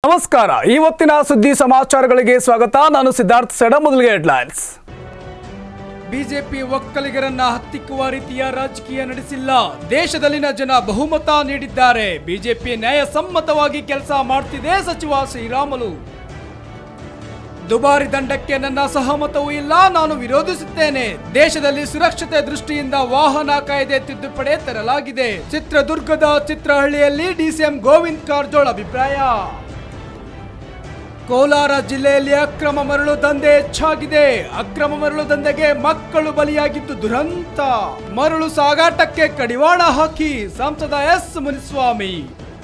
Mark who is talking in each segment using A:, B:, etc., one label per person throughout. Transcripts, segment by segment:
A: ನಮಸ್ಕಾರ ಇವತ್ತಿನ ಸುದ್ದಿ ಸಮಾಚಾರಗಳಿಗೆ ಸ್ವಾಗತ ನಾನು ಸಿದ್ಧಾರ್ಥ್ ಸೆಡ ಮೊದಲಿಗೆ ಹೆಡ್ಲೈನ್ಸ್ ಬಿಜೆಪಿ ಒಕ್ಕಲಿಗರನ್ನ ಹತ್ತಿಕ್ಕುವ ರೀತಿಯ ರಾಜಕೀಯ ನಡೆಸಿಲ್ಲ ದೇಶದಲ್ಲಿನ ಜನ ಬಹುಮತ ನೀಡಿದ್ದಾರೆ ಬಿಜೆಪಿ ನ್ಯಾಯಸಮ್ಮತವಾಗಿ ಕೆಲಸ ಮಾಡ್ತಿದೆ ಸಚಿವ ಶ್ರೀರಾಮುಲು ದುಬಾರಿ ದಂಡಕ್ಕೆ ನನ್ನ ಸಹಮತವೂ ಇಲ್ಲ ನಾನು ವಿರೋಧಿಸುತ್ತೇನೆ ದೇಶದಲ್ಲಿ ಸುರಕ್ಷತೆ ದೃಷ್ಟಿಯಿಂದ ವಾಹನ ಕಾಯ್ದೆ ತಿದ್ದುಪಡಿ ತರಲಾಗಿದೆ ಚಿತ್ರದುರ್ಗದ ಚಿತ್ರಹಳ್ಳಿಯಲ್ಲಿ ಡಿಸಿಎಂ ಗೋವಿಂದ್ ಕಾರಜೋಳ್ ಅಭಿಪ್ರಾಯ ಕೋಲಾರ ಜಿಲ್ಲೆಯಲ್ಲಿ ಅಕ್ರಮ ಮರಳು ದಂಧೆ ಹೆಚ್ಚಾಗಿದೆ ಅಕ್ರಮ ಮರಳು ದಂಧೆಗೆ ಮಕ್ಕಳು ಬಲಿಯಾಗಿದ್ದು ದುರಂತ ಮರಳು ಸಾಗಾಟಕ್ಕೆ ಕಡಿವಾಣ ಹಾಕಿ ಸಂಸದ ಎಸ್ ಮುನಿಸ್ವಾಮಿ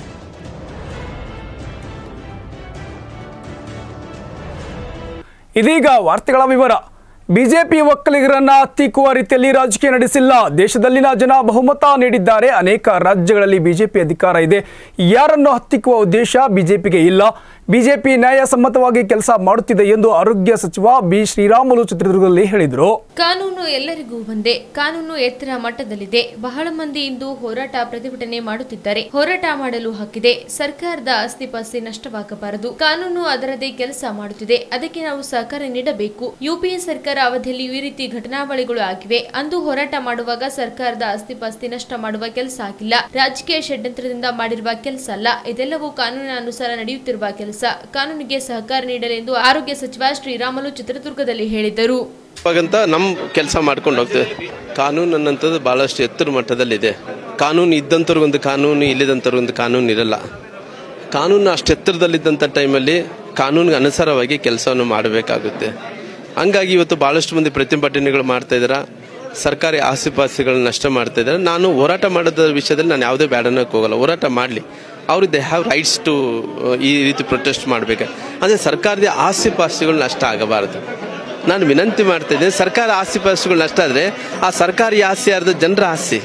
A: ಇದೀಗ ವಾರ್ತೆಗಳ ವಿವರ ಬಿಜೆಪಿ ಒಕ್ಕಲಿಗರನ್ನ ಹತ್ತಿಕ್ಕುವ ರೀತಿಯಲ್ಲಿ ರಾಜಕೀಯ ನಡೆಸಿಲ್ಲ ದೇಶದಲ್ಲಿನ ಜನ ಬಹುಮತ ನೀಡಿದ್ದಾರೆ ಅನೇಕ ರಾಜ್ಯಗಳಲ್ಲಿ ಬಿಜೆಪಿ ಅಧಿಕಾರ ಇದೆ ಯಾರನ್ನು ಹತ್ತಿಕ್ಕುವ ಉದ್ದೇಶ ಬಿಜೆಪಿಗೆ ಇಲ್ಲ ಬಿಜೆಪಿ ನ್ಯಾಯಸಮ್ಮತವಾಗಿ ಕೆಲಸ ಮಾಡುತ್ತಿದೆ ಎಂದು ಆರೋಗ್ಯ ಸಚಿವ ಬಿ ಶ್ರೀರಾಮುಲು ಚಿತ್ರದುರ್ಗದಲ್ಲಿ ಹೇಳಿದರು
B: ಕಾನೂನು ಎಲ್ಲರಿಗೂ ಒಂದೇ ಕಾನೂನು ಎತ್ತರ ಮಟ್ಟದಲ್ಲಿದೆ ಬಹಳ ಮಂದಿ ಇಂದು ಹೋರಾಟ ಪ್ರತಿಭಟನೆ ಮಾಡುತ್ತಿದ್ದಾರೆ ಹೋರಾಟ ಮಾಡಲು ಹಕ್ಕಿದೆ ಸರ್ಕಾರದ ಆಸ್ತಿಪಾಸ್ತಿ ನಷ್ಟವಾಗಬಾರದು ಕಾನೂನು ಅದರದೇ ಕೆಲಸ ಮಾಡುತ್ತಿದೆ ಅದಕ್ಕೆ ನಾವು ಸಹಕಾರ ನೀಡಬೇಕು ಯುಪಿಎ ಸರ್ಕಾರ ಅವಧಿಯಲ್ಲಿ ಈ ರೀತಿ ಘಟನಾವಳಿಗಳು ಆಗಿವೆ ಅಂದು ಹೋರಾಟ ಮಾಡುವಾಗ ಸರ್ಕಾರದ ಆಸ್ತಿಪಾಸ್ತಿ ನಷ್ಟ ಮಾಡುವ ಕೆಲಸ ಆಗಿಲ್ಲ ರಾಜಕೀಯ ಷಡ್ಯಂತ್ರದಿಂದ ಮಾಡಿರುವ ಕೆಲಸ ಅಲ್ಲ ಇದೆಲ್ಲವೂ ಕಾನೂನಿನ ಅನುಸಾರ ನಡೆಯುತ್ತಿರುವ ಕೆಲಸ ಕಾನೂನಿಗೆ ಸಹಕಾರ ನೀಡಲೆಂದು ಆರೋಗ್ಯ ಸಚಿವ ಶ್ರೀರಾಮುಲು ಚಿತ್ರದುರ್ಗದಲ್ಲಿ ಹೇಳಿದರು
C: ಇವಾಗಂತ ನಮ್ಮ ಕೆಲಸ ಮಾಡ್ಕೊಂಡು ಹೋಗ್ತೇವೆ ಕಾನೂನು ಅನ್ನೋಂಥದ್ದು ಭಾಳಷ್ಟು ಎತ್ತರ ಮಟ್ಟದಲ್ಲಿದೆ ಕಾನೂನು ಇದ್ದಂಥವ್ರಿಗೊಂದು ಕಾನೂನು ಇಲ್ಲದಂಥವ್ರಿಗೊಂದು ಕಾನೂನು ಇರಲ್ಲ ಕಾನೂನು ಅಷ್ಟು ಎತ್ತರದಲ್ಲಿದ್ದಂಥ ಟೈಮಲ್ಲಿ ಕಾನೂನಿಗೆ ಅನುಸಾರವಾಗಿ ಕೆಲಸವನ್ನು ಮಾಡಬೇಕಾಗುತ್ತೆ ಹಂಗಾಗಿ ಇವತ್ತು ಭಾಳಷ್ಟು ಮಂದಿ ಪ್ರತಿಭಟನೆಗಳು ಮಾಡ್ತಾ ಇದ್ದಾರೆ ಸರ್ಕಾರಿ ಆಸ್ತಿಪಾಸ್ತಿಗಳನ್ನ ನಷ್ಟ ಮಾಡ್ತಾ ಇದ್ದಾರೆ ನಾನು ಹೋರಾಟ ಮಾಡೋದ್ರ ವಿಷಯದಲ್ಲಿ ನಾನು ಯಾವುದೇ ಬ್ಯಾಡ್ ಅನ್ನೋಕೆ ಹೋಗಲ್ಲ ಹೋರಾಟ ಮಾಡಲಿ ಅವರು ದೇ ಹ್ಯಾವ್ ರೈಟ್ಸ್ ಟು ಈ ರೀತಿ ಪ್ರೊಟೆಸ್ಟ್ ಮಾಡಬೇಕು ಅಂದರೆ ಸರ್ಕಾರದ ಆಸ್ತಿಪಾಸ್ತಿಗಳು ನಷ್ಟ ಆಗಬಾರದು ನಾನು ವಿನಂತಿ ಮಾಡ್ತಾ ಇದ್ದೇನೆ ಸರ್ಕಾರ ಆಸ್ತಿ ಪಾಸ್ತಿಗಳು ನಷ್ಟ ಆದರೆ ಆ ಸರ್ಕಾರಿ ಆಸ್ತಿ ಯಾರ್ದು ಜನರ ಆಸ್ತಿ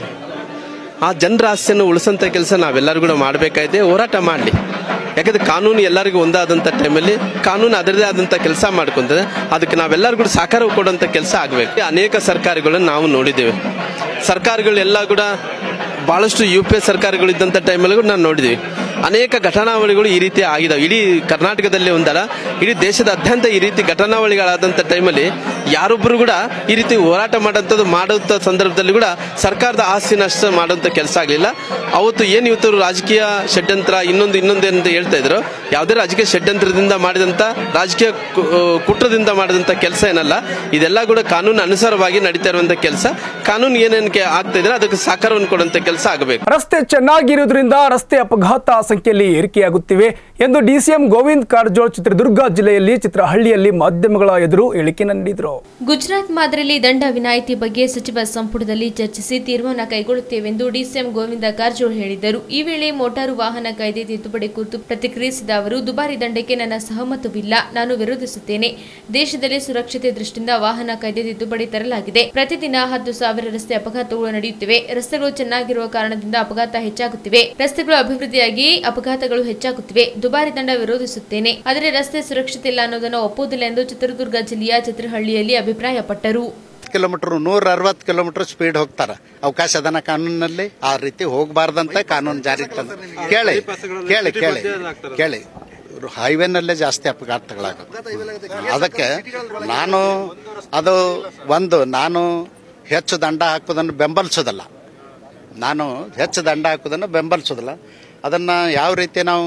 C: ಆ ಜನರ ಆಸ್ತಿಯನ್ನು ಉಳಿಸಂತ ಕೆಲಸ ನಾವೆಲ್ಲರೂ ಕೂಡ ಮಾಡಬೇಕಾಗಿದೆ ಹೋರಾಟ ಮಾಡಲಿ ಯಾಕಂದ್ರೆ ಕಾನೂನು ಎಲ್ಲರಿಗೂ ಒಂದಾದಂಥ ಟೈಮಲ್ಲಿ ಕಾನೂನು ಅದರದೇ ಆದಂಥ ಕೆಲಸ ಮಾಡ್ಕೊಂತದೆ ಅದಕ್ಕೆ ನಾವೆಲ್ಲರೂ ಕೂಡ ಸಹಕಾರ ಕೊಡುವಂಥ ಕೆಲಸ ಆಗಬೇಕು ಅನೇಕ ಸರ್ಕಾರಗಳನ್ನು ನಾವು ನೋಡಿದ್ದೇವೆ ಸರ್ಕಾರಗಳೆಲ್ಲ ಕೂಡ ಭಾಳಷ್ಟು ಯು ಪಿ ಎ ಸರ್ಕಾರಗಳಿದ್ದಂಥ ಟೈಮಲ್ಲಿ ಕೂಡ ನಾವು ನೋಡಿದ್ದೀವಿ ಅನೇಕ ಘಟನಾವಳಿಗಳು ಈ ರೀತಿ ಆಗಿದಾವೆ ಇಡೀ ಕರ್ನಾಟಕದಲ್ಲಿ ಒಂದಲ್ಲ ಇಡೀ ದೇಶದಾದ್ಯಂತ ಈ ರೀತಿ ಘಟನಾವಳಿಗಳಾದಂಥ ಟೈಮಲ್ಲಿ ಯಾರೊಬ್ಬರು ಕೂಡ ಈ ರೀತಿ ಹೋರಾಟ ಮಾಡೋಂಥದ್ದು ಮಾಡುವಂಥ ಸಂದರ್ಭದಲ್ಲಿ ಕೂಡ ಸರ್ಕಾರದ ಆಸ್ತಿ ನಷ್ಟ ಮಾಡುವಂಥ ಕೆಲಸ ಆಗಲಿಲ್ಲ ಅವತ್ತು ಏನು ಇವತ್ತು ರಾಜಕೀಯ ಷಡ್ಯಂತ್ರ ಇನ್ನೊಂದು ಇನ್ನೊಂದು ಅಂತ ಹೇಳ್ತಾ ಇದ್ರು ಯಾವುದೇ ರಾಜಕೀಯ ಷಡ್ಯಂತ್ರದಿಂದ ಮಾಡಿದಂಥ ರಾಜಕೀಯ ಕು- ಕುಟ್ರದಿಂದ ಮಾಡಿದಂಥ ಕೆಲಸ ಏನಲ್ಲ ಇದೆಲ್ಲ ಕೂಡ ಕಾನೂನು ಅನುಸಾರವಾಗಿ ನಡೀತಾ ಇರುವಂಥ ಕೆಲಸ ಕಾನೂನು ಏನೇನು ಆಗ್ತಾ ಇದ್ರೆ ಅದಕ್ಕೆ ಸಹಕಾರವನ್ನು ಕೊಡುವಂಥ ಕೆಲಸ ಆಗಬೇಕು
A: ರಸ್ತೆ ಚೆನ್ನಾಗಿರುವುದರಿಂದ ರಸ್ತೆ ಅಪಘಾತ ಸಂಖ್ಯೆಯಲ್ಲಿ ಏರಿಕೆಯಾಗುತ್ತಿವೆ ಎಂದು ಡಿಸಿಎಂ ಗೋವಿಂದ್ ಕಾರಜೋಳ್ ಚಿತ್ರದುರ್ಗ ಜಿಲ್ಲೆಯಲ್ಲಿ ಚಿತ್ರಹಳ್ಳಿಯಲ್ಲಿ ಮಾಧ್ಯಮಗಳ ಎದುರು ಹೇಳಿಕೆ ನೀಡಿದರು
B: ಗುಜರಾತ್ ಮಾದರಿಯಲ್ಲಿ ದಂಡ ವಿನಾಯಿತಿ ಬಗ್ಗೆ ಸಚಿವ ಸಂಪುಟದಲ್ಲಿ ಚರ್ಚಿಸಿ ತೀರ್ಮಾನ ಕೈಗೊಳ್ಳುತ್ತೇವೆಂದು ಡಿಸಿಎಂ ಗೋವಿಂದ ಕಾರಜೋಳ್ ಹೇಳಿದರು ಈ ವೇಳೆ ಮೋಟಾರು ವಾಹನ ಕಾಯ್ದೆ ತಿದ್ದುಪಡಿ ಕುರಿತು ಪ್ರತಿಕ್ರಿಯಿಸಿದ ಅವರು ದುಬಾರಿ ದಂಡಕ್ಕೆ ನನ್ನ ಸಹಮತವಿಲ್ಲ ನಾನು ವಿರೋಧಿಸುತ್ತೇನೆ ದೇಶದಲ್ಲಿ ಸುರಕ್ಷತೆ ದೃಷ್ಟಿಯಿಂದ ವಾಹನ ಕಾಯ್ದೆ ತಿದ್ದುಪಡಿ ತರಲಾಗಿದೆ ಪ್ರತಿದಿನ ಹತ್ತು ಸಾವಿರ ರಸ್ತೆ ಅಪಘಾತಗಳು ನಡೆಯುತ್ತಿವೆ ರಸ್ತೆಗಳು ಚೆನ್ನಾಗಿರುವ ಕಾರಣದಿಂದ ಅಪಘಾತ ಹೆಚ್ಚಾಗುತ್ತಿವೆ ರಸ್ತೆಗಳು ಅಭಿವೃದ್ಧಿಯಾಗಿ ಅಪಘಾತಗಳು ಹೆಚ್ಚಾಗುತ್ತಿವೆ ದುಬಾರಿ ದಂಡ ವಿರೋಧಿಸುತ್ತೇನೆ ಆದರೆ ರಸ್ತೆ ಸುರಕ್ಷತೆ ಇಲ್ಲ ಅನ್ನೋದನ್ನು ಒಪ್ಪುವುದಿಲ್ಲ ಎಂದು ಚಿತ್ರದುರ್ಗ ಜಿಲ್ಲೆಯ ಚಿತ್ರಹಳ್ಳಿಯಲ್ಲಿ ಅಭಿಪ್ರಾಯಪಟ್ಟರು
D: ಕಿಲೋಮೀಟರ್ ನೂರ ಅರವತ್ತು ಕಿಲೋಮೀಟರ್ ಸ್ಪೀಡ್ ಹೋಗ್ತಾರ ಅವಕಾಶ ಅದನ್ನ ಕಾನೂನಿನಲ್ಲಿ ಆ ರೀತಿ ಹೋಗಬಾರ್ದಂತ ಕಾನೂನು ಜಾರಿ ತಂದ ಕೇಳಿ ಕೇಳಿ ಕೇಳಿ ಕೇಳಿ ಹೈವೇನಲ್ಲೇ ಜಾಸ್ತಿ ಅಪಘಾತಗಳಾಗುತ್ತೆ ಅದಕ್ಕೆ ನಾನು ಅದು ಒಂದು ನಾನು ಹೆಚ್ಚು ದಂಡ ಹಾಕೋದನ್ನು ಬೆಂಬಲಿಸೋದಲ್ಲ ನಾನು ಹೆಚ್ಚು ದಂಡ ಹಾಕೋದನ್ನು ಬೆಂಬಲಿಸೋದಿಲ್ಲ ಅದನ್ನು ಯಾವ ರೀತಿ ನಾವು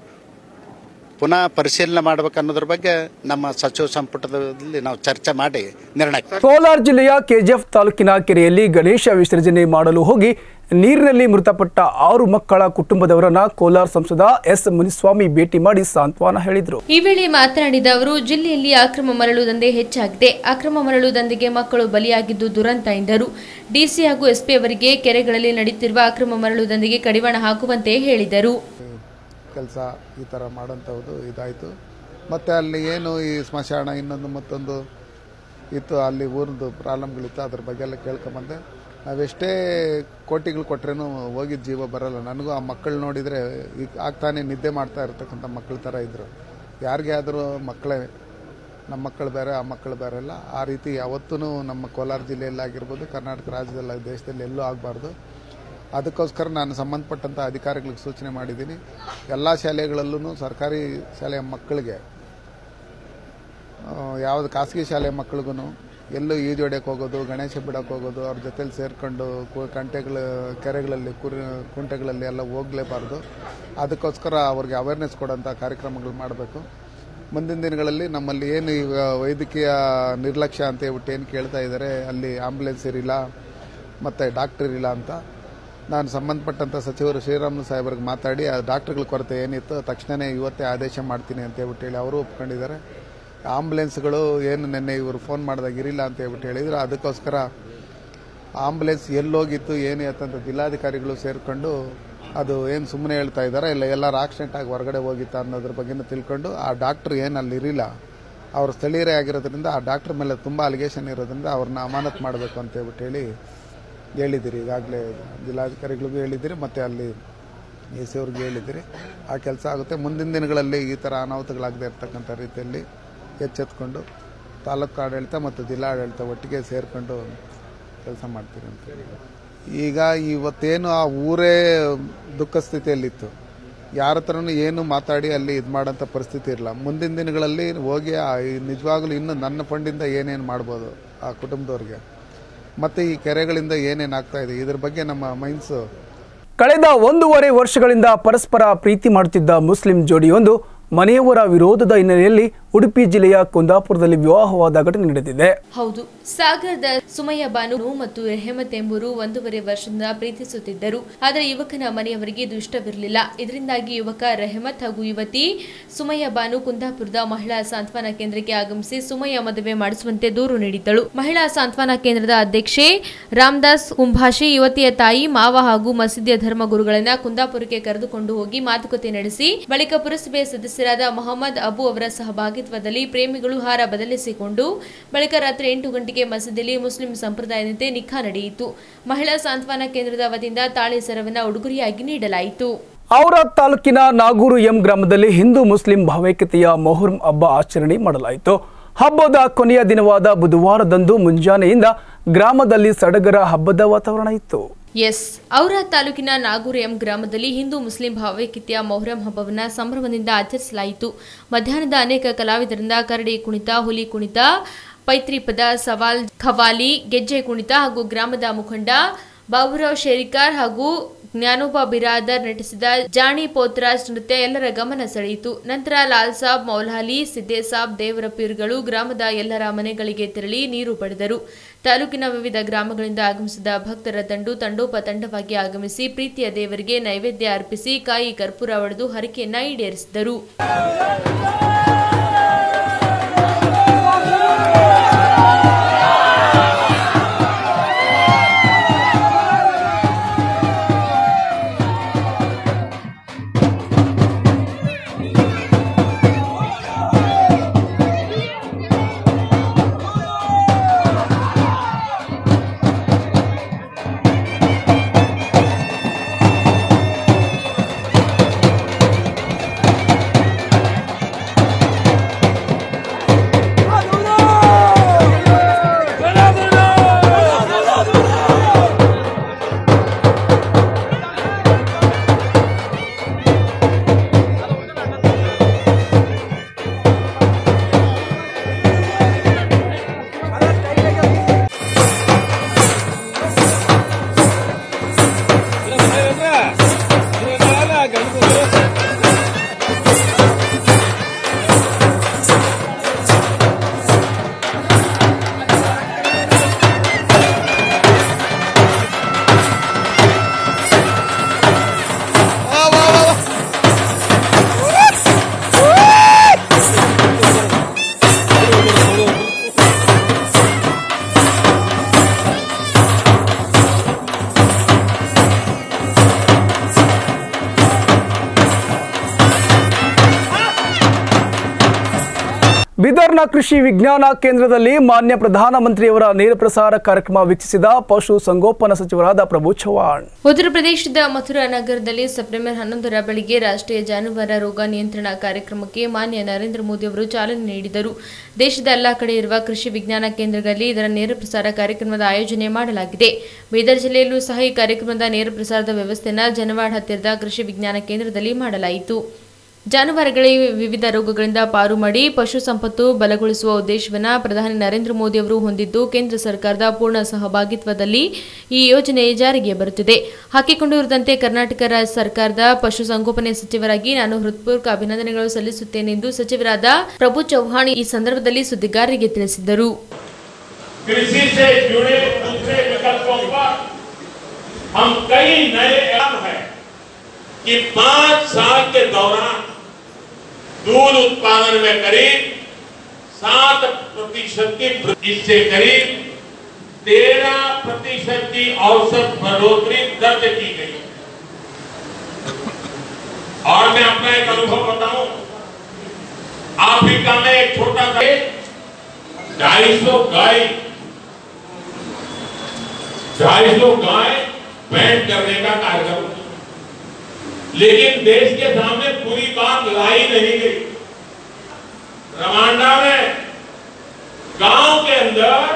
D: ಪುನಃ ಪರಿಶೀಲನೆ ಮಾಡ್ಬೇಕು ಅನ್ನೋದ್ರ ಬಗ್ಗೆ ನಮ್ಮ ಸಚಿವ ಸಂಪುಟದಲ್ಲಿ ನಾವು ಚರ್ಚೆ ಮಾಡಿ ನಿರ್ಣಯ
A: ಕೋಲಾರ ಜಿಲ್ಲೆಯ ಕೆಜಿಎಫ್ ತಾಲೂಕಿನ ಕೆರೆಯಲ್ಲಿ ಗಣೇಶ ವಿಸರ್ಜನೆ ಮಾಡಲು ಹೋಗಿ ನೀರಿನಲ್ಲಿ ಮೃತಪಟ್ಟ ಆರು ಮಕ್ಕಳ ಕುಟುಂಬದವರನ್ನ ಕೋಲಾರ ಸಂಸದ ಎಸ್ ಮುನಿಸ್ವಾಮಿ ಭೇಟಿ ಮಾಡಿ ಸಾಂತ್ವನ ಹೇಳಿದರು
B: ಈ ವೇಳೆ ಮಾತನಾಡಿದ ಅವರು ಜಿಲ್ಲೆಯಲ್ಲಿ ಅಕ್ರಮ ಮರಳು ದಂಧೆ ಹೆಚ್ಚಾಗಿದೆ ಅಕ್ರಮ ಮರಳು ದಂಧೆಗೆ ಮಕ್ಕಳು ಬಲಿಯಾಗಿದ್ದು ದುರಂತ ಎಂದರು ಡಿಸಿ ಹಾಗೂ ಎಸ್ಪಿ ಅವರಿಗೆ ಕೆರೆಗಳಲ್ಲಿ ನಡೆಯುತ್ತಿರುವ ಅಕ್ರಮ ಮರಳು ದಂಧೆಗೆ ಕಡಿವಾಣ ಹಾಕುವಂತೆ ಹೇಳಿದರು
E: ಕೆಲಸ ಈ ಥರ ಮಾಡೋಂಥದ್ದು ಇದಾಯಿತು ಮತ್ತು ಅಲ್ಲಿ ಏನು ಈ ಸ್ಮಶಾನ ಇನ್ನೊಂದು ಮತ್ತೊಂದು ಇತ್ತು ಅಲ್ಲಿ ಊರದ್ದು ಪ್ರಾಬ್ಲಮ್ಗಳಿತ್ತು ಅದ್ರ ಬಗ್ಗೆ ಎಲ್ಲ ಕೇಳ್ಕೊಂಬಂದೆ ನಾವೆಷ್ಟೇ ಕೋಟಿಗಳು ಕೊಟ್ರೇನು ಹೋಗಿದ್ದ ಜೀವ ಬರಲ್ಲ ನನಗೂ ಆ ಮಕ್ಕಳು ನೋಡಿದರೆ ಈಗ ಆಗ್ತಾನೆ ನಿದ್ದೆ ಮಾಡ್ತಾ ಇರ್ತಕ್ಕಂಥ ಮಕ್ಕಳ ಥರ ಇದ್ದರು ಯಾರಿಗೆ ಆದರೂ ಮಕ್ಕಳೇ ನಮ್ಮ ಮಕ್ಕಳು ಬೇರೆ ಆ ಮಕ್ಕಳು ಬೇರೆ ಅಲ್ಲ ಆ ರೀತಿ ಯಾವತ್ತೂ ನಮ್ಮ ಕೋಲಾರ ಜಿಲ್ಲೆಯಲ್ಲಿ ಆಗಿರ್ಬೋದು ಕರ್ನಾಟಕ ರಾಜ್ಯದಲ್ಲಿ ದೇಶದಲ್ಲಿ ಎಲ್ಲೂ ಆಗಬಾರ್ದು ಅದಕ್ಕೋಸ್ಕರ ನಾನು ಸಂಬಂಧಪಟ್ಟಂಥ ಅಧಿಕಾರಿಗಳಿಗೆ ಸೂಚನೆ ಮಾಡಿದ್ದೀನಿ ಎಲ್ಲ ಶಾಲೆಗಳಲ್ಲೂ ಸರ್ಕಾರಿ ಶಾಲೆಯ ಮಕ್ಕಳಿಗೆ ಯಾವುದು ಖಾಸಗಿ ಶಾಲೆ ಮಕ್ಳಿಗೂ ಎಲ್ಲೂ ಈಜು ಹೊಡ್ಯಕ್ಕೆ ಹೋಗೋದು ಗಣೇಶ ಬಿಡಕ್ಕೆ ಹೋಗೋದು ಅವ್ರ ಜೊತೆಲಿ ಸೇರ್ಕೊಂಡು ಕು- ಕಂಟೆಗಳ ಕೆರೆಗಳಲ್ಲಿ ಕುರಿ ಕುಂಟೆಗಳಲ್ಲಿ ಎಲ್ಲ ಹೋಗಲೇಬಾರ್ದು ಅದಕ್ಕೋಸ್ಕರ ಅವ್ರಿಗೆ ಅವೇರ್ನೆಸ್ ಕೊಡೋಂಥ ಕಾರ್ಯಕ್ರಮಗಳು ಮಾಡಬೇಕು ಮುಂದಿನ ದಿನಗಳಲ್ಲಿ ನಮ್ಮಲ್ಲಿ ಏನು ಈಗ ವೈದ್ಯಕೀಯ ನಿರ್ಲಕ್ಷ್ಯ ಅಂತ ಹೇಳ್ಬಿಟ್ಟು ಏನು ಕೇಳ್ತಾ ಇದ್ದಾರೆ ಅಲ್ಲಿ ಆಂಬುಲೆನ್ಸ್ ಇರಿಲ್ಲ ಮತ್ತು ಡಾಕ್ಟರ್ ಇರಿಲ್ಲ ಅಂತ ನಾನು ಸಂಬಂಧಪಟ್ಟಂಥ ಸಚಿವರು ಶ್ರೀರಾಮುಲು ಸಾಹೇಬ್ರಿಗೆ ಮಾತಾಡಿ ಆ ಡಾಕ್ಟರ್ಗಳ ಕೊರತೆ ಏನಿತ್ತು ತಕ್ಷಣವೇ ಇವತ್ತೇ ಆದೇಶ ಮಾಡ್ತೀನಿ ಅಂತ ಹೇಳ್ಬಿಟ್ಟು ಹೇಳಿ ಅವರು ಒಪ್ಕೊಂಡಿದ್ದಾರೆ ಆಂಬುಲೆನ್ಸ್ಗಳು ಏನು ನಿನ್ನೆ ಇವರು ಫೋನ್ ಮಾಡಿದಾಗ ಇರಿಲ್ಲ ಅಂತ ಹೇಳ್ಬಿಟ್ಟು ಹೇಳಿದ್ರು ಅದಕ್ಕೋಸ್ಕರ ಆಂಬುಲೆನ್ಸ್ ಎಲ್ಲೋಗಿತ್ತು ಏನು ಅಂತ ಜಿಲ್ಲಾಧಿಕಾರಿಗಳು ಸೇರಿಕೊಂಡು ಅದು ಏನು ಸುಮ್ಮನೆ ಹೇಳ್ತಾ ಇದ್ದಾರೆ ಇಲ್ಲ ಎಲ್ಲರೂ ಆಕ್ಸಿಡೆಂಟ್ ಆಗಿ ಹೊರಗಡೆ ಹೋಗಿತ್ತಾ ಅನ್ನೋದ್ರ ಬಗ್ಗೆನೂ ತಿಳ್ಕೊಂಡು ಆ ಡಾಕ್ಟರ್ ಏನು ಅಲ್ಲಿ ಇರಿಲ್ಲ ಅವ್ರ ಸ್ಥಳೀಯರೇ ಆಗಿರೋದ್ರಿಂದ ಆ ಡಾಕ್ಟರ್ ಮೇಲೆ ತುಂಬ ಅಲಿಗೇಷನ್ ಇರೋದ್ರಿಂದ ಅವ್ರನ್ನ ಅಮಾನತ್ ಮಾಡಬೇಕು ಅಂತ ಹೇಳ್ಬಿಟ್ಟು ಹೇಳಿ ಹೇಳಿದ್ದೀರಿ ಈಗಾಗಲೇ ಜಿಲ್ಲಾಧಿಕಾರಿಗಳಿಗೂ ಹೇಳಿದ್ದೀರಿ ಮತ್ತು ಅಲ್ಲಿ ಎ ಸಿ ಅವ್ರಿಗೆ ಹೇಳಿದ್ದೀರಿ ಆ ಕೆಲಸ ಆಗುತ್ತೆ ಮುಂದಿನ ದಿನಗಳಲ್ಲಿ ಈ ಥರ ಅನಾಹುತಗಳಾಗದೇ ಇರ್ತಕ್ಕಂಥ ರೀತಿಯಲ್ಲಿ ಎಚ್ಚೆತ್ಕೊಂಡು ತಾಲೂಕು ಆಡಳಿತ ಮತ್ತು ಜಿಲ್ಲಾ ಆಡಳಿತ ಒಟ್ಟಿಗೆ ಸೇರಿಕೊಂಡು ಕೆಲಸ ಮಾಡ್ತೀರಿ ಅಂತ ಹೇಳಿ ಈಗ ಇವತ್ತೇನು ಆ ಊರೇ ದುಃಖ ಸ್ಥಿತಿಯಲ್ಲಿತ್ತು ಯಾರ ಹತ್ರನೂ ಏನು ಮಾತಾಡಿ ಅಲ್ಲಿ ಇದು ಮಾಡೋಂಥ ಪರಿಸ್ಥಿತಿ ಇರಲ್ಲ ಮುಂದಿನ ದಿನಗಳಲ್ಲಿ ಹೋಗಿ ಆ ಈ ನಿಜವಾಗ್ಲೂ ಇನ್ನು ನನ್ನ ಫಂಡಿಂದ ಏನೇನು ಮಾಡ್ಬೋದು ಆ ಕುಟುಂಬದವ್ರಿಗೆ ಮತ್ತು ಈ ಕೆರೆಗಳಿಂದ ಏನೇನು ಆಗ್ತಾ ಇದೆ ಇದ್ರ ಬಗ್ಗೆ ನಮ್ಮ ಮೈನ್ಸು
A: ಕಳೆದ ಒಂದೂವರೆ ವರ್ಷಗಳಿಂದ ಪರಸ್ಪರ ಪ್ರೀತಿ ಮಾಡುತ್ತಿದ್ದ ಮುಸ್ಲಿಂ ಜೋಡಿಯೊಂದು ಮನೆಯವರ ವಿರೋಧದ ಹಿನ್ನೆಲೆಯಲ್ಲಿ ಉಡುಪಿ ಜಿಲ್ಲೆಯ ಕುಂದಾಪುರದಲ್ಲಿ ವಿವಾಹವಾದ ಘಟನೆ ನಡೆದಿದೆ
B: ಹೌದು ಸಾಗರದ ಸುಮಯ್ಯ ಬಾನು ಮತ್ತು ರೆಹಮತ್ ಎಂಬುವರು ಒಂದೂವರೆ ವರ್ಷದಿಂದ ಪ್ರೀತಿಸುತ್ತಿದ್ದರು ಆದರೆ ಯುವಕನ ಮನೆಯವರಿಗೆ ಇದು ಇಷ್ಟವಿರಲಿಲ್ಲ ಇದರಿಂದಾಗಿ ಯುವಕ ರೆಹಮತ್ ಹಾಗೂ ಯುವತಿ ಸುಮಯ್ಯ ಬಾನು ಕುಂದಾಪುರದ ಮಹಿಳಾ ಸಾಂತ್ವನ ಕೇಂದ್ರಕ್ಕೆ ಆಗಮಿಸಿ ಸುಮಯ್ಯ ಮದುವೆ ಮಾಡಿಸುವಂತೆ ದೂರು ನೀಡಿದ್ದಳು ಮಹಿಳಾ ಸಾಂತ್ವನ ಕೇಂದ್ರದ ಅಧ್ಯಕ್ಷೆ ರಾಮದಾಸ್ ಕುಂಭಾಷಿ ಯುವತಿಯ ತಾಯಿ ಮಾವ ಹಾಗೂ ಮಸೀದಿಯ ಧರ್ಮಗುರುಗಳನ್ನ ಕುಂದಾಪುರಕ್ಕೆ ಕರೆದುಕೊಂಡು ಹೋಗಿ ಮಾತುಕತೆ ನಡೆಸಿ ಬಳಿಕ ಪುರಸಭೆಯ ಸದಸ್ಯರಾದ ಮೊಹಮ್ಮದ್ ಅಬು ಅವರ ಸಹಭಾಗಿತ್ವದಲ್ಲಿ ಪ್ರೇಮಿಗಳು ಹಾರ ಬದಲಿಸಿಕೊಂಡು ಬಳಿಕ ರಾತ್ರಿ ಎಂಟು ಗಂಟೆಗೆ ಮಸೀದಿಯಲ್ಲಿ ಮುಸ್ಲಿಂ ಸಂಪ್ರದಾಯದಂತೆ ನಿಖಾ ನಡೆಯಿತು ಮಹಿಳಾ ಸಾಂತ್ವನ ಕೇಂದ್ರದ ವತಿಯಿಂದ ತಾಳಿ ಸರವನ್ನ ಉಡುಗೊರೆಯಾಗಿ ನೀಡಲಾಯಿತು
A: ಔರಾದ್ ತಾಲೂಕಿನ ನಾಗೂರು ಎಂ ಗ್ರಾಮದಲ್ಲಿ ಹಿಂದೂ ಮುಸ್ಲಿಂ ಭಾವೈಕ್ಯತೆಯ ಮೊಹರಂ ಹಬ್ಬ ಆಚರಣೆ ಮಾಡಲಾಯಿತು ಹಬ್ಬದ ಕೊನೆಯ ದಿನವಾದ ಬುಧವಾರದಂದು ಮುಂಜಾನೆಯಿಂದ ಗ್ರಾಮದಲ್ಲಿ ಸಡಗರ ಹಬ್ಬದ ವಾತಾವರಣ ಇತ್ತು
B: ಎಸ್ ಔರಾ ತಾಲೂಕಿನ ನಾಗೂರು ಎಂ ಗ್ರಾಮದಲ್ಲಿ ಹಿಂದೂ ಮುಸ್ಲಿಂ ಭಾವೈಕ್ಯತೆಯ ಮೊಹರಂ ಹಬ್ಬವನ್ನು ಸಂಭ್ರಮದಿಂದ ಆಚರಿಸಲಾಯಿತು ಮಧ್ಯಾಹ್ನದ ಅನೇಕ ಕಲಾವಿದರಿಂದ ಕರಡಿ ಕುಣಿತ ಹುಲಿ ಕುಣಿತ ಪೈತ್ರಿಪದ ಸವಾಲ್ ಖವಾಲಿ ಗೆಜ್ಜೆ ಕುಣಿತ ಹಾಗೂ ಗ್ರಾಮದ ಮುಖಂಡ ಬಾಬುರಾವ್ ಶೇರಿಕಾರ್ ಹಾಗೂ ಜ್ಞಾನೋಬ ಬಿರಾದರ್ ನಟಿಸಿದ ಜಾಣಿ ಪೋತ್ರಾಜ್ ನೃತ್ಯ ಎಲ್ಲರ ಗಮನ ಸೆಳೆಯಿತು ನಂತರ ಲಾಲ್ ಸಾಬ್ ಮೌಲ್ಹಾಲಿ ಸಿದ್ದೇ ಸಾಬ್ ದೇವರ ಪೀರ್ಗಳು ಗ್ರಾಮದ ಎಲ್ಲರ ಮನೆಗಳಿಗೆ ತೆರಳಿ ನೀರು ಪಡೆದರು ತಾಲೂಕಿನ ವಿವಿಧ ಗ್ರಾಮಗಳಿಂದ ಆಗಮಿಸಿದ ಭಕ್ತರ ತಂಡು ತಂಡೋಪತಂಡವಾಗಿ ಆಗಮಿಸಿ ಪ್ರೀತಿಯ ದೇವರಿಗೆ ನೈವೇದ್ಯ ಅರ್ಪಿಸಿ ಕಾಯಿ ಕರ್ಪೂರ ಒಡೆದು ಹರಕೆಯನ್ನ ಈಡೇರಿಸಿದರು
A: ಬಿದರ್ನ ಕೃಷಿ ವಿಜ್ಞಾನ ಕೇಂದ್ರದಲ್ಲಿ ಮಾನ್ಯ ಪ್ರಧಾನಮಂತ್ರಿಯವರ ನೇರ ಪ್ರಸಾರ ಕಾರ್ಯಕ್ರಮ ವೀಕ್ಷಿಸಿದ ಪಶು ಸಂಗೋಪನಾ ಸಚಿವರಾದ ಪ್ರಭು ಚವ್ಹಾಣ್
B: ಉತ್ತರ ಪ್ರದೇಶದ ಮಥುರಾ ನಗರದಲ್ಲಿ ಸೆಪ್ಟೆಂಬರ್ ಹನ್ನೊಂದರ ಬೆಳಿಗ್ಗೆ ರಾಷ್ಟ್ರೀಯ ಜಾನುವಾರು ರೋಗ ನಿಯಂತ್ರಣ ಕಾರ್ಯಕ್ರಮಕ್ಕೆ ಮಾನ್ಯ ನರೇಂದ್ರ ಮೋದಿ ಅವರು ಚಾಲನೆ ನೀಡಿದರು ದೇಶದ ಎಲ್ಲಾ ಕಡೆ ಇರುವ ಕೃಷಿ ವಿಜ್ಞಾನ ಕೇಂದ್ರಗಳಲ್ಲಿ ಇದರ ನೇರ ಪ್ರಸಾರ ಕಾರ್ಯಕ್ರಮದ ಆಯೋಜನೆ ಮಾಡಲಾಗಿದೆ ಬೀದರ್ ಜಿಲ್ಲೆಯಲ್ಲೂ ಸಹ ಈ ಕಾರ್ಯಕ್ರಮದ ನೇರ ಪ್ರಸಾರದ ವ್ಯವಸ್ಥೆಯನ್ನು ಜನವಾಡ್ ಹತ್ತಿರದ ಕೃಷಿ ವಿಜ್ಞಾನ ಕೇಂದ್ರದಲ್ಲಿ ಮಾಡಲಾಯಿತು ಜಾನುವಾರುಗಳಿಗೆ ವಿವಿಧ ರೋಗಗಳಿಂದ ಪಾರು ಮಾಡಿ ಪಶು ಸಂಪತ್ತು ಬಲಗೊಳಿಸುವ ಉದ್ದೇಶವನ್ನು ಪ್ರಧಾನಿ ನರೇಂದ್ರ ಮೋದಿ ಅವರು ಹೊಂದಿದ್ದು ಕೇಂದ್ರ ಸರ್ಕಾರದ ಪೂರ್ಣ ಸಹಭಾಗಿತ್ವದಲ್ಲಿ ಈ ಯೋಜನೆ ಜಾರಿಗೆ ಬರುತ್ತಿದೆ ಹಾಕಿಕೊಂಡಿರುವಂತೆ ಕರ್ನಾಟಕ ರಾಜ್ಯ ಸರ್ಕಾರದ ಪಶುಸಂಗೋಪನೆ ಸಚಿವರಾಗಿ ನಾನು ಹೃತ್ಪೂರ್ವಕ ಅಭಿನಂದನೆಗಳು ಸಲ್ಲಿಸುತ್ತೇನೆಂದು ಸಚಿವರಾದ ಪ್ರಭು ಚೌಹಾಣ್ ಈ ಸಂದರ್ಭದಲ್ಲಿ ಸುದ್ದಿಗಾರರಿಗೆ ತಿಳಿಸಿದರು
F: कृषि से जुड़े दूसरे विकल्पों पर हम कई नए ऐलान है कि पांच साल के दौरान दूध उत्पादन में करीब सात प्रतिशत की वृद्धि इससे करीब तेरह प्रतिशत की औसत बढ़ोतरी दर्ज की गई और मैं अपना एक अनुभव बताऊं अफ्रीका में एक छोटा सा ढाई सौ गाय ढाई सौ गाय बैंड करने का कार्यक्रम लेकिन देश के सामने पूरी बात लाई नहीं गई रवांडा में गांव के अंदर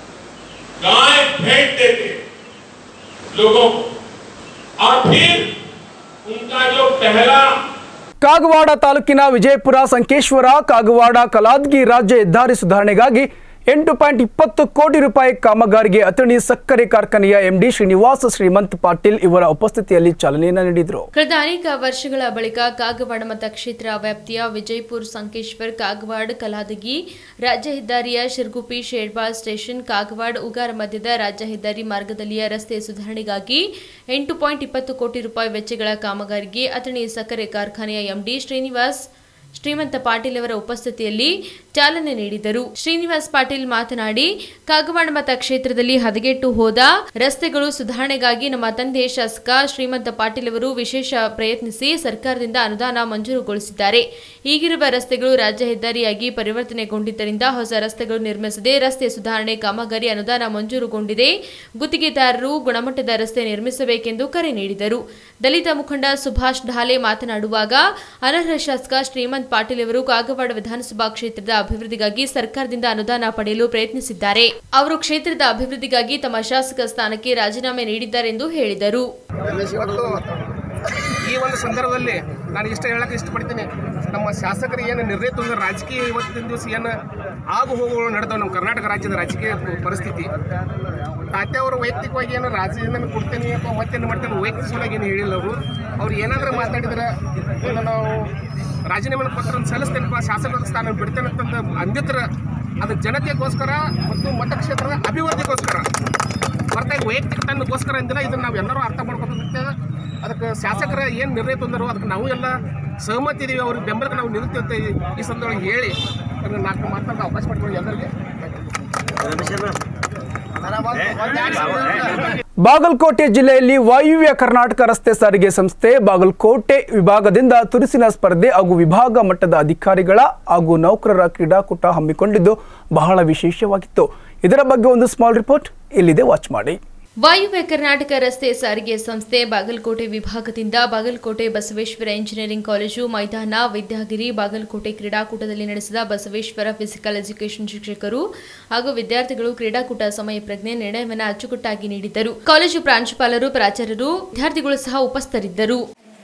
F: गाय भेंट देते लोगों को और फिर उनका जो पहला
A: ಕಾಗವಾಡ ತಾಲೂಕಿನ ವಿಜಯಪುರ ಸಂಕೇಶ್ವರ ಕಾಗವಾಡ ಕಲಾದ್ಗಿ ರಾಜ್ಯ ಹೆದ್ದಾರಿ ಸುಧಾರಣೆಗಾಗಿ ಎಂಟು ಪಾಯಿಂಟ್ ಇಪ್ಪತ್ತು ಕೋಟಿ ರೂಪಾಯಿ ಕಾಮಗಾರಿಗೆ ಅತಣಿ ಸಕ್ಕರೆ ಕಾರ್ಖಾನೆಯ ಎಂಡಿ ಶ್ರೀನಿವಾಸ ಶ್ರೀಮಂತ್ ಪಾಟೀಲ್ ಇವರ ಉಪಸ್ಥಿತಿಯಲ್ಲಿ ಚಾಲನೆಯನ್ನು ನೀಡಿದರು
B: ಕಳೆದ ಅನೇಕ ವರ್ಷಗಳ ಬಳಿಕ ಕಾಗವಾಡ ಮತಕ್ಷೇತ್ರ ವ್ಯಾಪ್ತಿಯ ವಿಜಯಪುರ ಸಂಕೇಶ್ವರ್ ಕಾಗವಾಡ ಕಲಾದಗಿ ರಾಜ್ಯ ಹೆದ್ದಾರಿಯ ಶಿರ್ಗುಪಿ ಶೇಡ್ಬಾಳ್ ಸ್ಟೇಷನ್ ಕಾಗವಾಡ ಉಗಾರ ಮಧ್ಯದ ರಾಜ್ಯ ಹೆದ್ದಾರಿ ಮಾರ್ಗದಲ್ಲಿಯ ರಸ್ತೆ ಸುಧಾರಣೆಗಾಗಿ ಎಂಟು ಪಾಯಿಂಟ್ ಇಪ್ಪತ್ತು ಕೋಟಿ ರೂಪಾಯಿ ವೆಚ್ಚಗಳ ಕಾಮಗಾರಿಗೆ ಅಥಣಿ ಸಕ್ಕರೆ ಕಾರ್ಖಾನೆಯ ಎಂಡಿ ಶ್ರೀನಿವಾಸ್ ಶ್ರೀಮಂತ ಪಾಟೀಲ್ ಅವರ ಉಪಸ್ಥಿತಿಯಲ್ಲಿ ಚಾಲನೆ ನೀಡಿದರು ಶ್ರೀನಿವಾಸ್ ಪಾಟೀಲ್ ಮಾತನಾಡಿ ಕಾಗವಾಡ ಮತ ಕ್ಷೇತ್ರದಲ್ಲಿ ಹದಗೆಟ್ಟು ಹೋದ ರಸ್ತೆಗಳು ಸುಧಾರಣೆಗಾಗಿ ನಮ್ಮ ತಂದೆ ಶಾಸಕ ಶ್ರೀಮಂತ ಪಾಟೀಲ್ ಅವರು ವಿಶೇಷ ಪ್ರಯತ್ನಿಸಿ ಸರ್ಕಾರದಿಂದ ಅನುದಾನ ಮಂಜೂರುಗೊಳಿಸಿದ್ದಾರೆ ಈಗಿರುವ ರಸ್ತೆಗಳು ರಾಜ್ಯ ಹೆದ್ದಾರಿಯಾಗಿ ಪರಿವರ್ತನೆಗೊಂಡಿದ್ದರಿಂದ ಹೊಸ ರಸ್ತೆಗಳು ನಿರ್ಮಿಸದೆ ರಸ್ತೆ ಸುಧಾರಣೆ ಕಾಮಗಾರಿ ಅನುದಾನ ಮಂಜೂರುಗೊಂಡಿದೆ ಗುತ್ತಿಗೆದಾರರು ಗುಣಮಟ್ಟದ ರಸ್ತೆ ನಿರ್ಮಿಸಬೇಕೆಂದು ಕರೆ ನೀಡಿದರು ದಲಿತ ಮುಖಂಡ ಸುಭಾಷ್ ಢಾಲೆ ಮಾತನಾಡುವಾಗ ಅನರ್ಹ ಶಾಸಕ ಶ್ರೀಮಂತ್ ಪಾಟೀಲ್ ಅವರು ಕಾಗವಾಡ ವಿಧಾನಸಭಾ ಕ್ಷೇತ್ರದ ಅಭಿವೃದ್ಧಿಗಾಗಿ ಸರ್ಕಾರದಿಂದ ಅನುದಾನ ಪಡೆಯಲು ಪ್ರಯತ್ನಿಸಿದ್ದಾರೆ ಅವರು ಕ್ಷೇತ್ರದ ಅಭಿವೃದ್ಧಿಗಾಗಿ ತಮ್ಮ ಶಾಸಕ ಸ್ಥಾನಕ್ಕೆ ರಾಜೀನಾಮೆ ನೀಡಿದ್ದಾರೆಂದು ಹೇಳಿದರು
G: ಇವತ್ತು ಈ ಒಂದು ಸಂದರ್ಭದಲ್ಲಿ ನಾನು ಇಷ್ಟ ಹೇಳಕ್ಕೆ ಇಷ್ಟಪಡ್ತೀನಿ ನಮ್ಮ ಶಾಸಕರು ಏನು ನಿರ್ಣಯ ತಂದ ರಾಜಕೀಯ ಇವತ್ತಿನ ದಿವಸ ಏನು ಆಗು ಹೋಗುಗಳು ನಡೆದವು ನಮ್ಮ ಕರ್ನಾಟಕ ರಾಜ್ಯದ ರಾಜಕೀಯ ಪ- ಪರಿಸ್ಥಿತಿ ತಾತೆ ಅವರು ವೈಯಕ್ತಿಕವಾಗಿ ಏನು ರಾಜೀನಾಮೆ ಕೊಡ್ತೇನೆ ಅಥವಾ ಮತ್ತೇನು ಮಾಡ್ತೇನೆ ವೈಯಕ್ತಿಕ ಸಲುವಾಗಿ ಏನು ಹೇಳಿಲ್ಲ ಅವರು ಅವ್ರು ಏನಾದರೂ ಮಾತಾಡಿದ್ರೆ ಇದು ನಾವು ರಾಜೀನಾಮೆ ಪತ್ರ ಸಲ್ಲಿಸ್ತೇನಪ್ಪ ಶಾಸಕರ ಸ್ಥಾನ ಬಿಡ್ತೇನೆ ಅಂತಂದು ಅಂದಿದ್ರೆ ಅದು ಜನತೆಗೋಸ್ಕರ ಮತ್ತು ಮತಕ್ಷೇತ್ರದ ಅಭಿವೃದ್ಧಿಗೋಸ್ಕರ ಹೊರತಾಗಿ ವೈಯಕ್ತಿಕ ತನ್ನಗೋಸ್ಕರ ಅಂದಿಲ್ಲ ಇದನ್ನು ನಾವು ಎಲ್ಲರೂ ಅರ್ಥ ಮಾಡ್ಕೊಬೇಕಾಗ್ತದೆ ಅದಕ್ಕೆ ಶಾಸಕರ ಏನು ನಿರ್ಣಯ ತಂದರು ಅದಕ್ಕೆ ನಾವು ಎಲ್ಲ ಸಹಮತಿ ಇದೀವಿ ಅವ್ರಿಗೆ ಬೆಂಬಲಕ್ಕೆ ನಾವು ನಿಲ್ತೀವಿ ಅಂತ ಈ- ಈ ಸಂದರ್ಭದಲ್ಲಿ ಹೇಳಿ ಅದನ್ನ ನಾಲ್ಕು ಮಾತನಾಡೋ ಅವಕಾಶ ಮಾಡಿಕೊಂಡು ಎಲ್ಲರಿಗೆ
A: ಬಾಗಲಕೋಟೆ ಜಿಲ್ಲೆಯಲ್ಲಿ ವಾಯುವ್ಯ ಕರ್ನಾಟಕ ರಸ್ತೆ ಸಾರಿಗೆ ಸಂಸ್ಥೆ ಬಾಗಲಕೋಟೆ ವಿಭಾಗದಿಂದ ತುರುಸಿನ ಸ್ಪರ್ಧೆ ಹಾಗೂ ವಿಭಾಗ ಮಟ್ಟದ ಅಧಿಕಾರಿಗಳ ಹಾಗೂ ನೌಕರರ ಕ್ರೀಡಾಕೂಟ ಹಮ್ಮಿಕೊಂಡಿದ್ದು ಬಹಳ ವಿಶೇಷವಾಗಿತ್ತು ಇದರ ಬಗ್ಗೆ ಒಂದು ಸ್ಮಾಲ್ ರಿಪೋರ್ಟ್ ಇಲ್ಲಿದೆ ವಾಚ್ ಮಾಡಿ
B: ವಾಯುವ್ಯ ಕರ್ನಾಟಕ ರಸ್ತೆ ಸಾರಿಗೆ ಸಂಸ್ಥೆ ಬಾಗಲಕೋಟೆ ವಿಭಾಗದಿಂದ ಬಾಗಲಕೋಟೆ ಬಸವೇಶ್ವರ ಇಂಜಿನಿಯರಿಂಗ್ ಕಾಲೇಜು ಮೈದಾನ ವಿದ್ಯಾಗಿರಿ ಬಾಗಲಕೋಟೆ ಕ್ರೀಡಾಕೂಟದಲ್ಲಿ ನಡೆಸಿದ ಬಸವೇಶ್ವರ ಫಿಸಿಕಲ್ ಎಜುಕೇಷನ್ ಶಿಕ್ಷಕರು ಹಾಗೂ ವಿದ್ಯಾರ್ಥಿಗಳು ಕ್ರೀಡಾಕೂಟ ಸಮಯ ಪ್ರಜ್ಞೆ ನಿರ್ಣಯವನ್ನು ಅಚ್ಚುಕಟ್ಟಾಗಿ ನೀಡಿದ್ದರು ಕಾಲೇಜು ಪ್ರಾಂಶುಪಾಲರು ಪ್ರಾಚಾರ್ಯರು ವಿದ್ಯಾರ್ಥಿಗಳು ಸಹ ಉಪಸ್ಥಿತರಿದ್ದರು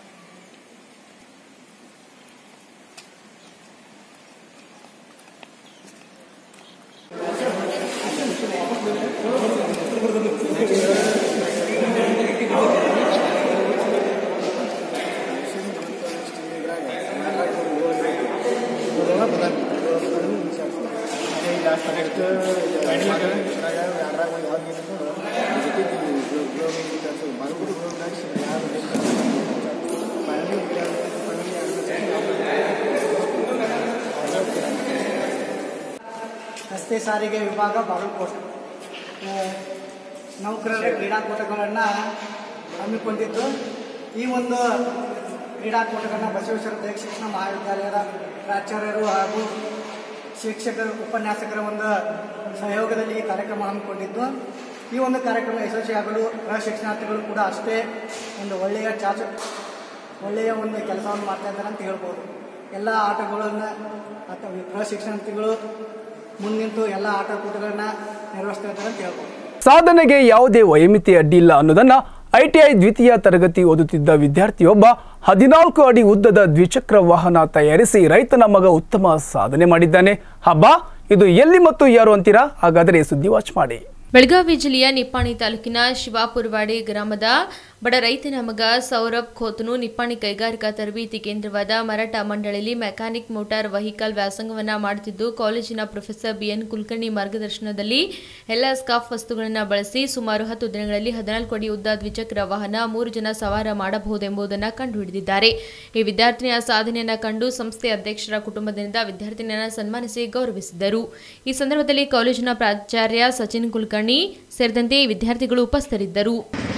H: ರಸ್ತೆ ಸಾರಿಗೆ ವಿಭಾಗ ಬಾಗಲಕೋಟೆ ಆ, ನೌಕರರ ಕ್ರೀಡಾಕೂಟಗಳನ್ನು ಹಮ್ಮಿಕೊಂಡಿದ್ದು ಈ ಒಂದು ಕ್ರೀಡಾಕೂಟಗಳನ್ನು ಬಸವೇಶ್ವರ ದೈಹಿಕ ಶಿಕ್ಷಣ ಮಹಾವಿದ್ಯಾಲಯದ ಪ್ರಾಚಾರ್ಯರು ಹಾಗೂ ಶಿಕ್ಷಕರು ಉಪನ್ಯಾಸಕರ ಒಂದು ಸಹಯೋಗದಲ್ಲಿ ಈ ಕಾರ್ಯಕ್ರಮ ಹಮ್ಮಿಕೊಂಡಿದ್ದು ಈ ಒಂದು ಕಾರ್ಯಕ್ರಮ ಯಶಸ್ವಿಯಾಗಲು ಪ್ರಶಿಕ್ಷಣಾರ್ಥಿಗಳು ಕೂಡ ಅಷ್ಟೇ ಒಂದು ಒಳ್ಳೆಯ ಚಾಚ ಒಳ್ಳೆಯ ಒಂದು ಕೆಲಸವನ್ನು ಮಾಡ್ತಾ ಇದ್ದಾರೆ ಅಂತ ಹೇಳ್ಬೋದು ಎಲ್ಲ ಆಟಗಳನ್ನು ಅಥವಾ ಪ್ರಶಿಕ್ಷಣಾರ್ಥಿಗಳು ಮುಂದಿಂತು ಎಲ್ಲ ಆಟಕೂಟಗಳನ್ನ ನಿರ್ವಹಿಸ್ತಾ ಇದ್ದಾರೆ ಅಂತ ಹೇಳ್ಬೋದು
A: ಸಾಧನೆಗೆ ಯಾವುದೇ ವಯಮಿತಿ ಅಡ್ಡಿಲ್ಲ ಅನ್ನೋದನ್ನ ಐಟಿಐ ದ್ವಿತೀಯ ತರಗತಿ ಓದುತ್ತಿದ್ದ ವಿದ್ಯಾರ್ಥಿಯೊಬ್ಬ ಹದಿನಾಲ್ಕು ಅಡಿ ಉದ್ದದ ದ್ವಿಚಕ್ರ ವಾಹನ ತಯಾರಿಸಿ ರೈತನ ಮಗ ಉತ್ತಮ ಸಾಧನೆ ಮಾಡಿದ್ದಾನೆ ಹಬ್ಬ ಇದು ಎಲ್ಲಿ ಮತ್ತು ಯಾರು ಅಂತೀರಾ ಹಾಗಾದರೆ ಸುದ್ದಿ ವಾಚ್ ಮಾಡಿ
B: ಬೆಳಗಾವಿ ಜಿಲ್ಲೆಯ ನಿಪ್ಪಾಣಿ ತಾಲೂಕಿನ ಶಿವಾಪುರವಾಡಿ ಗ್ರಾಮದ ಬಡ ರೈತನ ಮಗ ಸೌರಭ್ ಖೋತನು ನಿಪ್ಪಾಣಿ ಕೈಗಾರಿಕಾ ತರಬೇತಿ ಕೇಂದ್ರವಾದ ಮರಾಠ ಮಂಡಳಿಯಲ್ಲಿ ಮೆಕ್ಯಾನಿಕ್ ಮೋಟಾರ್ ವೆಹಿಕಲ್ ವ್ಯಾಸಂಗವನ್ನ ಮಾಡುತ್ತಿದ್ದು ಕಾಲೇಜಿನ ಪ್ರೊಫೆಸರ್ ಬಿಎನ್ ಕುಲಕರ್ಣಿ ಮಾರ್ಗದರ್ಶನದಲ್ಲಿ ಎಲ್ಲ ಸ್ಕಾಫ್ ವಸ್ತುಗಳನ್ನು ಬಳಸಿ ಸುಮಾರು ಹತ್ತು ದಿನಗಳಲ್ಲಿ ಹದಿನಾಲ್ಕು ಅಡಿ ಉದ್ದ ದ್ವಿಚಕ್ರ ವಾಹನ ಮೂರು ಜನ ಸವಾರ ಮಾಡಬಹುದೆಂಬುದನ್ನು ಕಂಡುಹಿಡಿದಿದ್ದಾರೆ ಈ ವಿದ್ಯಾರ್ಥಿನಿಯ ಸಾಧನೆಯನ್ನು ಕಂಡು ಸಂಸ್ಥೆ ಅಧ್ಯಕ್ಷರ ಕುಟುಂಬದಿಂದ ವಿದ್ಯಾರ್ಥಿನಿಯನ್ನ ಸನ್ಮಾನಿಸಿ ಗೌರವಿಸಿದರು ಈ ಸಂದರ್ಭದಲ್ಲಿ ಕಾಲೇಜಿನ ಪ್ರಾಚಾರ್ಯ ಸಚಿನ್ ಕುಲಕರ್ಣಿ ಸೇರಿದಂತೆ ವಿದ್ಯಾರ್ಥಿಗಳು ಉಪಸ್ಥಿತರಿದ್ದರು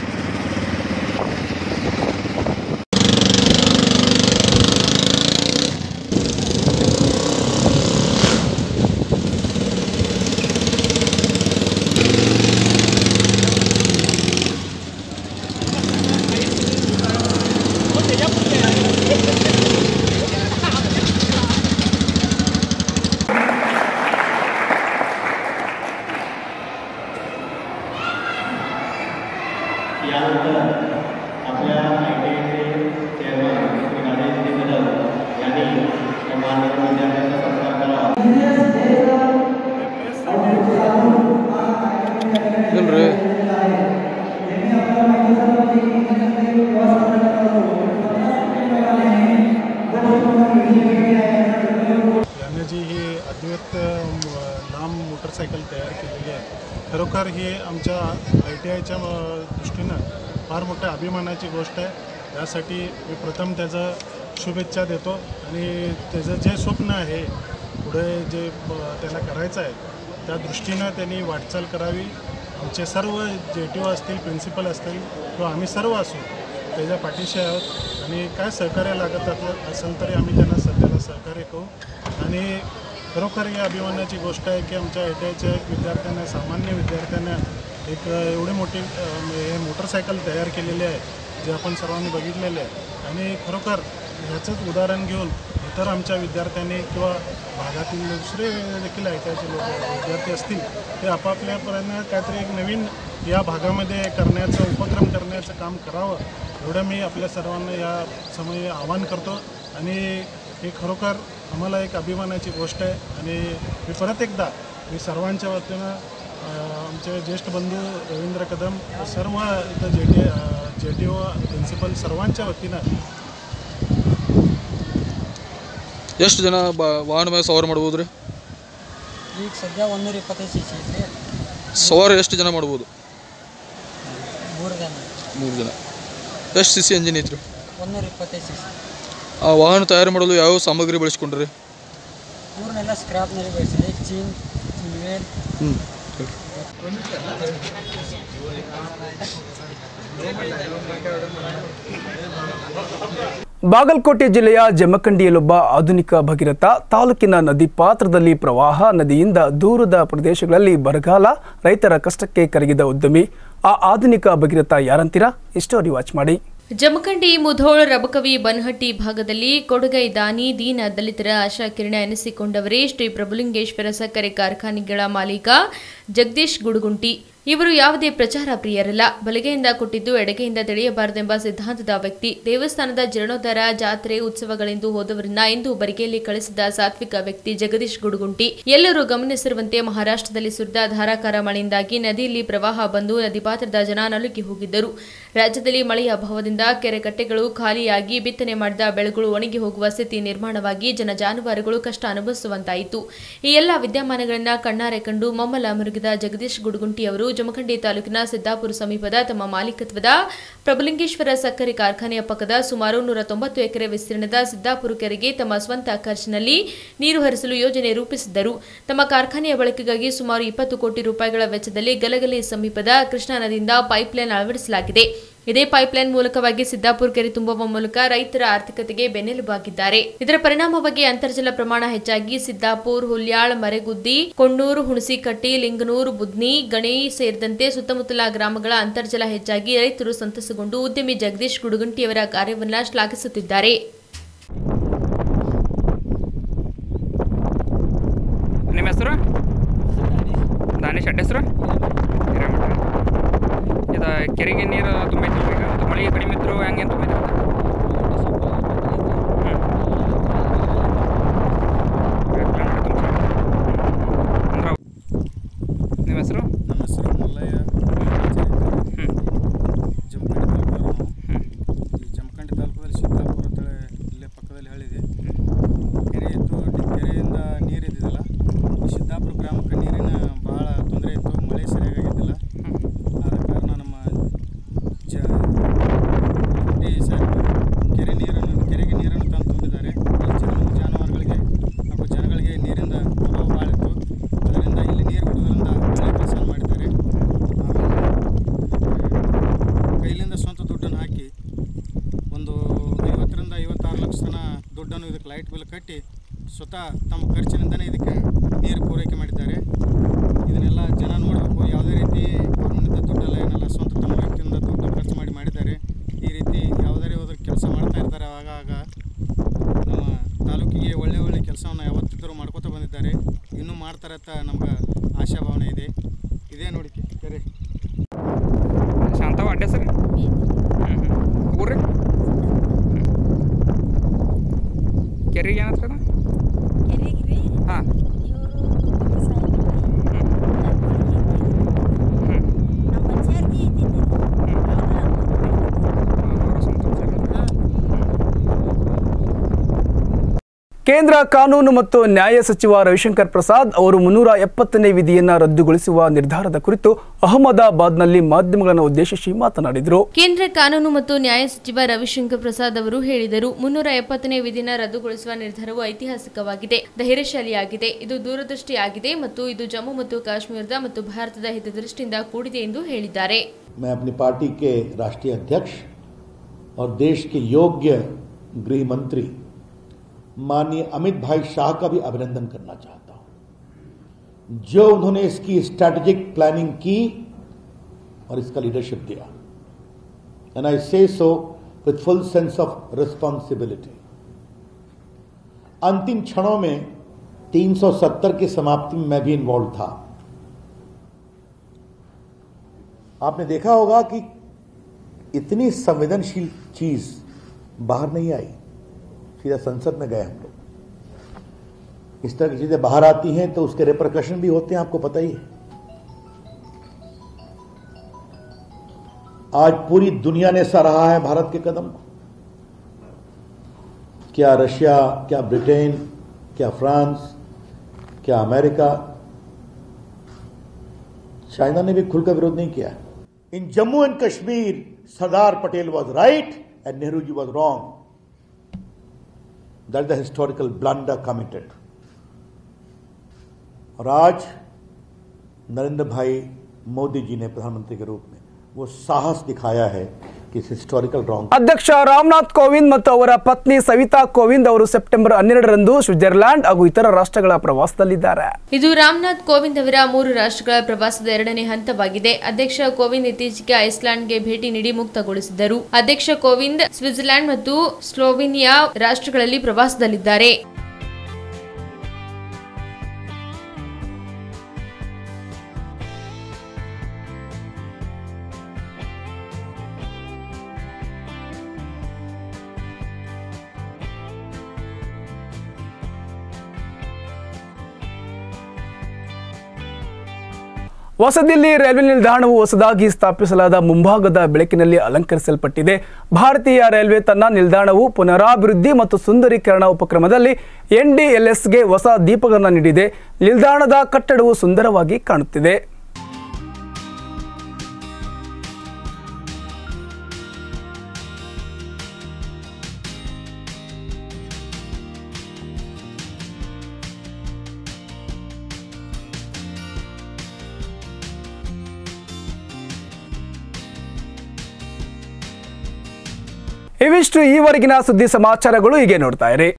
I: यानंतर आपल्या आय टी आयचे चेअरमन श्री राजेश कदम यांनी या मान्यवर विद्यार्थ्यांचा सत्कार करावा
J: याने जी ही अद्वैत म, लांब मोटरसायकल तयार केलेली आहे खरोखर ही आमच्या आय टी आयच्या दृष्टीनं फार मोठ्या अभिमानाची गोष्ट आहे यासाठी मी प्रथम त्याचं शुभेच्छा देतो आणि त्याचं जे स्वप्न आहे पुढे जे ब, त्याला करायचं आहे त्या दृष्टीनं त्यांनी वाटचाल करावी आमचे सर्व जे टी ओ असतील प्रिन्सिपल असतील किंवा आम्ही सर्व असू त्याच्या पाठीशी आहोत आणि काय सहकार्य लागत असलं- असेल तरी आम्ही त्यांना सध्याला सहकार्य करू आणि खरोखर ही अभिमानाची गोष्ट आहे की आमच्या आय टी आयच्या विद्यार्थ्यांना सामान्य विद्यार्थ्यांना एक अ, एवढी मोठी अ, हे मोटरसायकल तयार केलेली आहे जे आपण सर्वांनी बघितलेले आहे आणि खरोखर ह्याचंच उदाहरण घेऊन इतर आमच्या विद्यार्थ्यांनी किंवा भागातील दुसरे देखील आय टी आयचे लोक विद्यार्थी असतील ते आपापल्यापर्यंत काहीतरी एक नवीन या भागामध्ये करण्याचं उपक्रम करण्याचं काम करावं एवढं मी आपल्या सर्वांना या समय आवाहन करतो आणि हे खरोखर आम्हाला एक अभिमानाची गोष्ट आहे आणि मी परत एकदा मी सर्वांच्या वतीनं अ, आमचे ज्येष्ठ बंधू रवींद्र कदम सर्व इथं J T J T O principal सर्वांच्या वतीनं
K: ಎಷ್ಟು ಜನ ಬ ವಾಹನ ಮೇಲೆ ಸವಾರ ಮಾಡ್ಬೋದು ರೀ
L: ಈಗ ಸದ್ಯ ಒಂದೂರ ಇಪ್ಪತ್ತೈದು ಸಿ ಸಿ ಐತ್ರಿ
K: ಸವಾರ ಎಷ್ಟು ಜನ ಮಾಡ್ಬೋದು
L: ಮೂರು ಜನ
K: ಮೂರು ಜನ ಎಷ್ಟು ಸಿ ಸಿ ಎಂಜಿನ್ ಐತ್ರಿ
L: ಒಂದೂರ ಇಪ್ಪತ್ತೈದು ಸಿ ಸಿ
K: ಆ ವಾಹನ ತಯಾರು ಮಾಡಲು ಯಾವ ಸಾಮಗ್ರಿ ಬಳಸ್ಕೊಂಡ್ರಿ
L: ಮೂರನ್ನೆಲ್ಲ ಸ್ಕ್ರಾಪ್ನಲ್ಲಿ ಬಳಸಿದೆ ಚೀನ್ ವೇಲ್
K: ಹ್ಞೂ
A: ಬಾಗಲಕೋಟೆ ಜಿಲ್ಲೆಯ ಜಮಖಂಡಿಯಲ್ಲೊಬ್ಬ ಆಧುನಿಕ ಭಗೀರಥ ತಾಲೂಕಿನ ನದಿ ಪಾತ್ರದಲ್ಲಿ ಪ್ರವಾಹ ನದಿಯಿಂದ ದೂರದ ಪ್ರದೇಶಗಳಲ್ಲಿ ಬರಗಾಲ ರೈತರ ಕಷ್ಟಕ್ಕೆ ಕರಗಿದ ಉದ್ಯಮಿ ಆ ಆಧುನಿಕ ಭಗೀರಥ ಯಾರಂತೀರಾ ಈ ಸ್ಟೋರಿ ವಾಚ್ ಮಾಡಿ
B: ಜಮಖಂಡಿ ಮುಧೋಳ ರಬಕವಿ ಬನಹಟ್ಟಿ ಭಾಗದಲ್ಲಿ ಕೊಡಗೈ ದಾನಿ ದೀನ ದಲಿತರ ಆಶಾ ಕಿರಣ ಎನಿಸಿಕೊಂಡವರೇ ಶ್ರೀ ಪ್ರಭುಲಿಂಗೇಶ್ವರ ಸಕ್ಕರೆ ಕಾರ್ಖಾನೆಗಳ ಮಾಲೀಕ ಜಗದೀಶ್ ಗುಡುಗುಂಟಿ ಇವರು ಯಾವುದೇ ಪ್ರಚಾರ ಪ್ರಿಯರಲ್ಲ ಬಲಗೆಯಿಂದ ಕೊಟ್ಟಿದ್ದು ಎಡಗೆಯಿಂದ ತಿಳಿಯಬಾರದೆಂಬ ಸಿದ್ಧಾಂತದ ವ್ಯಕ್ತಿ ದೇವಸ್ಥಾನದ ಜೀರ್ಣೋದ್ಧಾರ ಜಾತ್ರೆ ಉತ್ಸವಗಳೆಂದು ಹೋದವರನ್ನ ಇಂದು ಬರಿಗೆಯಲ್ಲಿ ಕಳಿಸಿದ ಸಾತ್ವಿಕ ವ್ಯಕ್ತಿ ಜಗದೀಶ್ ಗುಡುಗುಂಟಿ ಎಲ್ಲರೂ ಗಮನಿಸಿರುವಂತೆ ಮಹಾರಾಷ್ಟ್ರದಲ್ಲಿ ಸುರಿದ ಧಾರಾಕಾರ ಮಳೆಯಿಂದಾಗಿ ನದಿಯಲ್ಲಿ ಪ್ರವಾಹ ಬಂದು ನದಿ ಪಾತ್ರದ ಜನ ನಲುಗಿ ಹೋಗಿದ್ದರು ರಾಜ್ಯದಲ್ಲಿ ಮಳೆಯ ಅಭಾವದಿಂದ ಕೆರೆ ಕಟ್ಟೆಗಳು ಖಾಲಿಯಾಗಿ ಬಿತ್ತನೆ ಮಾಡಿದ ಬೆಳೆಗಳು ಒಣಗಿ ಹೋಗುವ ಸ್ಥಿತಿ ನಿರ್ಮಾಣವಾಗಿ ಜನ ಜಾನುವಾರುಗಳು ಕಷ್ಟ ಅನುಭವಿಸುವಂತಾಯಿತು ಈ ಎಲ್ಲ ವಿದ್ಯಮಾನಗಳನ್ನ ಕಣ್ಣಾರೆ ಕಂಡು ಮಮ್ಮಲ ಮುರುಗಿದ ಜಗದೀಶ್ ಗುಡುಗುಂಟಿ ಅವರು ಜಮಖಂಡಿ ತಾಲೂಕಿನ ಸಿದ್ದಾಪುರ ಸಮೀಪದ ತಮ್ಮ ಮಾಲೀಕತ್ವದ ಪ್ರಭುಲಿಂಗೇಶ್ವರ ಸಕ್ಕರೆ ಕಾರ್ಖಾನೆಯ ಪಕ್ಕದ ಸುಮಾರು ನೂರ ತೊಂಬತ್ತು ಎಕರೆ ವಿಸ್ತೀರ್ಣದ ಸಿದ್ದಾಪುರ ಕೆರೆಗೆ ತಮ್ಮ ಸ್ವಂತ ಖರ್ಚಿನಲ್ಲಿ ನೀರು ಹರಿಸಲು ಯೋಜನೆ ರೂಪಿಸಿದ್ದರು ತಮ್ಮ ಕಾರ್ಖಾನೆಯ ಬಳಕೆಗಾಗಿ ಸುಮಾರು ಇಪ್ಪತ್ತು ಕೋಟಿ ರೂಪಾಯಿಗಳ ವೆಚ್ಚದಲ್ಲಿ ಗಲಗಲಿ ಸಮೀಪದ ಕೃಷ್ಣಾ ನದಿಯಿಂದ ಪೈಪ್ಲೈನ್ ಅಳವಡಿಸಲಾಗಿದೆ ಇದೇ ಪೈಪ್ಲೈನ್ ಮೂಲಕವಾಗಿ ಸಿದ್ದಾಪುರ ಕೆರೆ ತುಂಬುವ ಮೂಲಕ ರೈತರ ಆರ್ಥಿಕತೆಗೆ ಬೆನ್ನೆಲುಬಾಗಿದ್ದಾರೆ ಇದರ ಪರಿಣಾಮವಾಗಿ ಅಂತರ್ಜಲ ಪ್ರಮಾಣ ಹೆಚ್ಚಾಗಿ ಸಿದ್ದಾಪುರ್ ಹುಲ್ಯಾಳ್ ಮರೆಗುದ್ದಿ ಕೊಂಡೂರು ಹುಣಸಿಕಟ್ಟಿ ಲಿಂಗನೂರು ಬುದ್ನಿ ಗಣಿ ಸೇರಿದಂತೆ ಸುತ್ತಮುತ್ತಲ ಗ್ರಾಮಗಳ ಅಂತರ್ಜಲ ಹೆಚ್ಚಾಗಿ ರೈತರು ಸಂತಸಗೊಂಡು ಉದ್ಯಮಿ ಜಗದೀಶ್ ಗುಡುಗಂಟಿಯವರ ಕಾರ್ಯವನ್ನ ಶ್ಲಾಘಿಸುತ್ತಿದ್ದಾರೆ
M: ನಿಮ್ಮ ಹೆಸರು ದಾನೇಶ್ ಅಡ್ಡ ಹೆಸರು ಹಿರೇಮಠ ಇದು ಕೆರೆಗೆ ನೀರು ತುಂಬೈತಿ ಈಗ ಮತ್ತು ಮಳೆ ಕಡಿಮೆ ಇದ್ರು ಹೆಂಗೇನು ತುಂಬೈತಿ ನಿಮ್ಮ ಹೆಸರು
N: ನಮ್ಮ ಹೆಸರು ಮಲ್ಲಯ್ಯ ಜಮಖಂಡಿ ತಾಲೂಕು ಈ ಜಮಖಂಡಿ ತಾಲೂಕದಲ್ಲಿ ಸಿದ್ದಾಪುರ ಅಂತೇಳಿ ಇಲ್ಲೇ ಪಕ್ಕದಲ್ಲಿ ಹಳ್ಳಿದೆ ಕೆರೆ ಇತ್ತು ಡಿ- ಕೆರೆಯಿಂದ ನೀರು ಇದ್ದಿದ್ದಿಲ್ಲ ಈ ಸಿದ್ದಾಪುರ ಗ್ರಾಮಕ್ಕೆ ನೀರಿನ ಭಾಳ ತೊಂದರೆ ಇತ್ತು ಮಳೆ ಸರಿಯಾಗಿದ್ದಿಲ್ಲ ಆದ ಕಾರಣ ನಮ್ಮ ಜ ಈ ಸ ಕೆರೆ ನೀರನ್ನು ಕೆರೆಗೆ ನೀರನ್ನು ತಂದು ತುಂಬಿದ್ದಾರೆ ಈ ಜನ ಜಾನುವಾರುಗಳಿಗೆ ಹಾಗೂ ಜನಗಳಿಗೆ ನೀರಿಂದ ಅಭಾವ ಭಾಳ ಇತ್ತು ಅದರಿಂದ ಇಲ್ಲಿ ನೀರು ಬಿಡುವುದರಿಂದ ಒಳ್ಳೆಯ ಕೆಲಸ ಮಾಡಿದ್ದಾರೆ ಆಮೇಲೆ ಕೈಲಿಂದ ಸ್ವಂತ ದುಡ್ಡನ್ನು ಹಾಕಿ ಒಂದು ಐವತ್ತರಿಂದ ಐವತ್ತಾರು ಲಕ್ಷ ತನ ದುಡ್ಡನ್ನು ಇದಕ್ಕೆ ಲೈಟ್ ಬಿಲ್ ಕಟ್ಟಿ ಸ್ವತಃ ತಮ್ಮ ಖರ್ಚಿನಿಂದನೇ ಇದಕ್ಕೆ ನೀರು ಪೂರೈಕೆ ಮಾಡಿದ್ದಾರೆ ಇದನ್ನೆಲ್ಲ ಜನ ನೋಡಬೇಕು ಯಾವುದೇ ರೀತಿ ಗೌರ್ಮೆಂಟಿಂದ ದುಡ್ಡಲ್ಲ ಏನಲ್ಲ ಸ್ವಂತ ತಮ್ಮ ವ್ಯಕ್ತಿಯಿಂದ ದುಡ್ಡು ಖರ್ಚು ಮಾಡಿ ಮಾಡಿದ್ದಾರೆ ಈ ರೀತಿ ಯಾವುದೇ ಹೋದ್ರೆ ಕೆಲಸ ಮಾಡ್ತಾ ಇರ್ತಾರೆ ಆಗಾಗ ನಮ್ಮ ತಾಲೂಕಿಗೆ ಒಳ್ಳೆ ಒಳ್ಳೆ ಕೆಲಸವನ್ನು ಯಾವತ್ತಿದ್ದರೂ ಮಾಡ್ಕೋತ ಬಂದಿದ್ದಾರೆ ಇನ್ನೂ ಮಾಡ್ತಾರೆ ಅಂತ ನಮ್ಗೆ ಆಶಾಭಾವನೆ ಇದೆ ಇದೇ ನೋಡಿ ಕೆರೆ
M: ಶಾಂತವ ಅಡ್ಡ ಹೆಸರು ಊರ್ರಿ ಕೆರೆಗೆ ಏನಂತದ ಹಾಂ
A: ಕೇಂದ್ರ ಕಾನೂನು ಮತ್ತು ನ್ಯಾಯ ಸಚಿವ ರವಿಶಂಕರ್ ಪ್ರಸಾದ್ ಅವರು ಮುನ್ನೂರ ಎಪ್ಪತ್ತನೇ ವಿಧಿಯನ್ನ ರದ್ದುಗೊಳಿಸುವ ನಿರ್ಧಾರದ ಕುರಿತು ಅಹಮದಾಬಾದ್ನಲ್ಲಿ ಮಾಧ್ಯಮಗಳನ್ನು ಉದ್ದೇಶಿಸಿ ಮಾತನಾಡಿದರು
B: ಕೇಂದ್ರ ಕಾನೂನು ಮತ್ತು ನ್ಯಾಯ ಸಚಿವ ರವಿಶಂಕರ್ ಪ್ರಸಾದ್ ಅವರು ಹೇಳಿದರು ಮುನ್ನೂರ ಎಪ್ಪತ್ತನೇ ವಿಧಿನ ರದ್ದುಗೊಳಿಸುವ ನಿರ್ಧಾರವು ಐತಿಹಾಸಿಕವಾಗಿದೆ ಧೈರ್ಯಶಾಲಿಯಾಗಿದೆ ಇದು ದೂರದೃಷ್ಟಿಯಾಗಿದೆ ಮತ್ತು ಇದು ಜಮ್ಮು ಮತ್ತು ಕಾಶ್ಮೀರದ ಮತ್ತು ಭಾರತದ ಹಿತದೃಷ್ಟಿಯಿಂದ ಕೂಡಿದೆ ಎಂದು ಹೇಳಿದ್ದಾರೆ
O: मैं अपनी पार्टी के राष्ट्रीय अध्यक्ष और देश के योग्य गृह मंत्री माननीय अमित भाई शाह का भी अभिनंदन करना चाहता हूं जो उन्होंने इसकी स्ट्रैटेजिक प्लानिंग की और इसका लीडरशिप दिया and I say so with full sense of responsibility अंतिम क्षणों में 370 की समाप्ति में मैं भी इन्वॉल्व था आपने देखा होगा कि इतनी संवेदनशील चीज बाहर नहीं आई सीधा संसद में गए हम लोग इस तरह की चीजें बाहर आती हैं तो उसके रिप्रकशन भी होते हैं आपको पता ही है आज पूरी दुनिया ने सराहा है भारत के कदम को क्या रशिया क्या ब्रिटेन क्या फ्रांस क्या अमेरिका चाइना ने भी खुलकर विरोध नहीं किया in Jammu and Kashmir Sardar Patel was right and Nehru ji was wrong that the historical blunder committed और आज नरेंद्र भाई मोदी जी ने प्रधानमंत्री के रूप में वो साहस दिखाया है कि इस हिस्टोरिकल रॉन्ग
A: ಅಧ್ಯಕ್ಷ ರಾಮನಾಥ್ ಕೋವಿಂದ್ ಮತ್ತು ಅವರ ಪತ್ನಿ ಸವಿತಾ ಕೋವಿಂದ್ ಅವರು ಸೆಪ್ಟೆಂಬರ್ ಹನ್ನೆರಡರಂದು ಸ್ವಿಟ್ಜರ್ಲ್ಯಾಂಡ್ ಹಾಗೂ ಇತರ ರಾಷ್ಟ್ರಗಳ ಪ್ರವಾಸದಲ್ಲಿದ್ದಾರೆ
B: ಇದು ರಾಮನಾಥ್ ಕೋವಿಂದ್ ಅವರ ಮೂರು ರಾಷ್ಟ್ರಗಳ ಪ್ರವಾಸದ ಎರಡನೇ ಹಂತವಾಗಿದೆ ಅಧ್ಯಕ್ಷ ಕೋವಿಂದ್ ಇತ್ತೀಚೆಗೆ ಐಸ್ಲ್ಯಾಂಡ್ಗೆ ಭೇಟಿ ನೀಡಿ ಮುಕ್ತಗೊಳಿಸಿದರು ಅಧ್ಯಕ್ಷ ಕೋವಿಂದ್ ಸ್ವಿಟ್ಜರ್ಲ್ಯಾಂಡ್ ಮತ್ತು ಸ್ಲೋವಿನಿಯಾ ರಾಷ್ಟ್ರಗಳಲ್ಲಿ ಪ್ರವಾಸದಲ್ಲಿದ್ದಾರೆ
A: ಹೊಸದಿಲ್ಲಿ ರೈಲ್ವೆ ನಿಲ್ದಾಣವು ಹೊಸದಾಗಿ ಸ್ಥಾಪಿಸಲಾದ ಮುಂಭಾಗದ ಬೆಳಕಿನಲ್ಲಿ ಅಲಂಕರಿಸಲ್ಪಟ್ಟಿದೆ ಭಾರತೀಯ ರೈಲ್ವೆ ತನ್ನ ನಿಲ್ದಾಣವು ಪುನರಾಭಿವೃದ್ಧಿ ಮತ್ತು ಸುಂದರೀಕರಣ ಉಪಕ್ರಮದಲ್ಲಿ ಎನ್ಡಿಎಲ್ಎಸ್ಗೆ ಹೊಸ ದೀಪಗಳನ್ನು ನೀಡಿದೆ ನಿಲ್ದಾಣದ ಕಟ್ಟಡವು ಸುಂದರವಾಗಿ ಕಾಣುತ್ತಿದೆ ಇವಿಷ್ಟು ಈವರೆಗಿನ ಸುದ್ದಿ ಸಮಾಚಾರಗಳು ಹೀಗೆ ನೋಡ್ತಾ ಇರಿ